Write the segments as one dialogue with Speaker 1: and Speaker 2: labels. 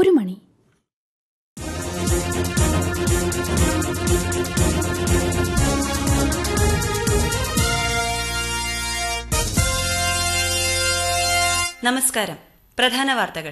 Speaker 1: ഒരു മണി
Speaker 2: നമസ്കാരം പ്രധാന വാർത്തകൾ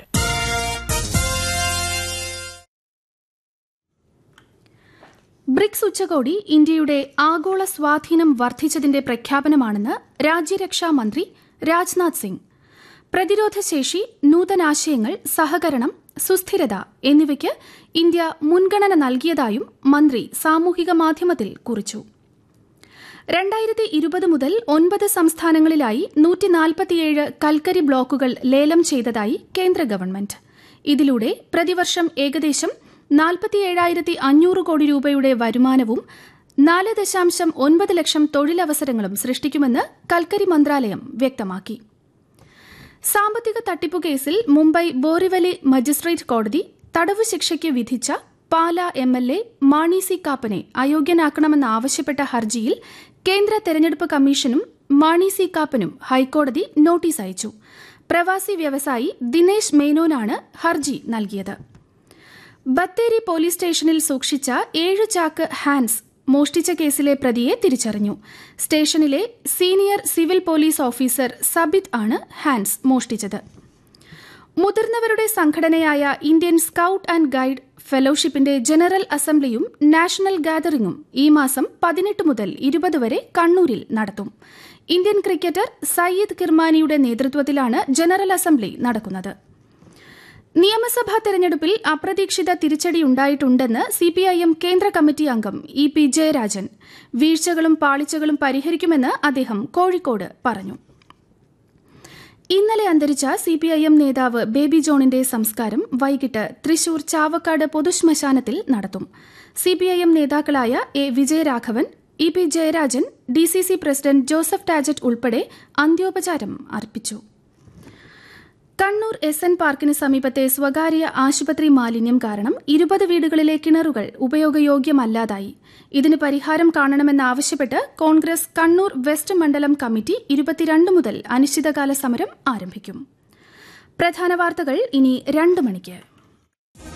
Speaker 1: ബ്രിക്സ് ഉച്ചകോടി ഇന്ത്യയുടെ ആഗോള സ്വാധീനം വർദ്ധിച്ചതിന്റെ പ്രഖ്യാപനമാണെന്ന് രാജ്യരക്ഷാ മന്ത്രി രാജ്നാഥ് സിംഗ് പ്രതിരോധശേഷി നൂതനാശയങ്ങൾ സഹകരണം സുസ്ഥിരത എന്നിവയ്ക്ക് ഇന്ത്യ മുൻഗണന നൽകിയതായും മന്ത്രി സാമൂഹിക മാധ്യമത്തിൽ കുറിച്ചു രണ്ടായിരത്തി ഇരുപത് മുതൽ ഒൻപത് സംസ്ഥാനങ്ങളിലായി നൂറ്റിനാൽപ്പത്തിയേഴ് കൽക്കരി ബ്ലോക്കുകൾ ലേലം ചെയ്തതായി കേന്ദ്ര ഗവൺമെന്റ് ഇതിലൂടെ പ്രതിവർഷം ഏകദേശം നാൽപ്പത്തിയേഴായിരത്തി അഞ്ഞൂറ് കോടി രൂപയുടെ വരുമാനവും നാല് ദശാംശം ഒൻപത് ലക്ഷം തൊഴിലവസരങ്ങളും സൃഷ്ടിക്കുമെന്ന് കൽക്കരി മന്ത്രാലയം വ്യക്തമാക്കി സാമ്പത്തിക തട്ടിപ്പു കേസിൽ മുംബൈ ബോറിവലി മജിസ്ട്രേറ്റ് കോടതി തടവു ശിക്ഷയ്ക്ക് വിധിച്ച Pala M L A Mani C കാപ്പനെ അയോഗ്യനാക്കണമെന്നാവശ്യപ്പെട്ട ഹർജിയിൽ കേന്ദ്ര തെരഞ്ഞെടുപ്പ് കമ്മീഷനും മാണി സി കാപ്പനും ഹൈക്കോടതി നോട്ടീസ് അയച്ചു പ്രവാസി വ്യവസായി ദിനേശ് മേനോനാണ് ഹർജി നൽകിയത് ബത്തേരി പോലീസ് സ്റ്റേഷനിൽ സൂക്ഷിച്ച ഏഴ് ചാക്ക് ഹാൻസ് മോഷ്ടിച്ച കേസിലെ പ്രതിയെ തിരിച്ചറിഞ്ഞു സ്റ്റേഷനിലെ senior civil police officer Sabith ആണ് ഹാൻസ് മോഷ്ടിച്ചത് മുതിർന്നവരുടെ സംഘടനയായ ഇന്ത്യൻ സ്കൌട്ട് ആൻഡ് ഗൈഡ് ഫെലോഷിപ്പിന്റെ ജനറൽ അസംബ്ലിയും നാഷണൽ ഗാദറിംഗും ഈ മാസം പതിനെട്ട് മുതൽ ഇരുപത് വരെ കണ്ണൂരിൽ നടത്തും ഇന്ത്യൻ ക്രിക്കറ്റർ സയ്യിദ് കിർമാനിയുടെ നേതൃത്വത്തിലാണ് ജനറൽ അസംബ്ലി നടക്കുന്നത് നിയമസഭാ തെരഞ്ഞെടുപ്പിൽ അപ്രതീക്ഷിത തിരിച്ചടിയുണ്ടായിട്ടുണ്ടെന്ന് സിപിഐഎം കേന്ദ്ര കമ്മിറ്റി അംഗം ഇ പി ജയരാജൻ വീഴ്ചകളും പാളിച്ചകളും പരിഹരിക്കുമെന്ന് അദ്ദേഹം കോഴിക്കോട് പറഞ്ഞു ഇന്നലെ അന്തരിച്ച സിപിഐഎം നേതാവ് ബേബി ജോണിന്റെ സംസ്കാരം വൈകിട്ട് തൃശൂർ ചാവക്കാട് പൊതുശ്മശാനത്തിൽ നടത്തും സിപിഐഎം നേതാക്കളായ A Vijayaraghavan E P Jayarajan DCC president Joseph Tajet ഉൾപ്പെടെ അന്ത്യോപചാരം അർപ്പിച്ചു കണ്ണൂർ എസ് എൻ പാർക്കിന് സമീപത്തെ സ്വകാര്യ ആശുപത്രി മാലിന്യം കാരണം ഇരുപത് വീടുകളിലെ കിണറുകൾ ഉപയോഗയോഗ്യമല്ലാതായി ഇതിന് പരിഹാരം കാണണമെന്നാവശ്യപ്പെട്ട് കോൺഗ്രസ് കണ്ണൂർ വെസ്റ്റ് മണ്ഡലം കമ്മിറ്റി ഇരുപത്തിരണ്ട് മുതൽ അനിശ്ചിതകാല സമരം ആരംഭിക്കും പ്രധാന വാർത്തകൾ ഇനി രണ്ട് മണിക്ക്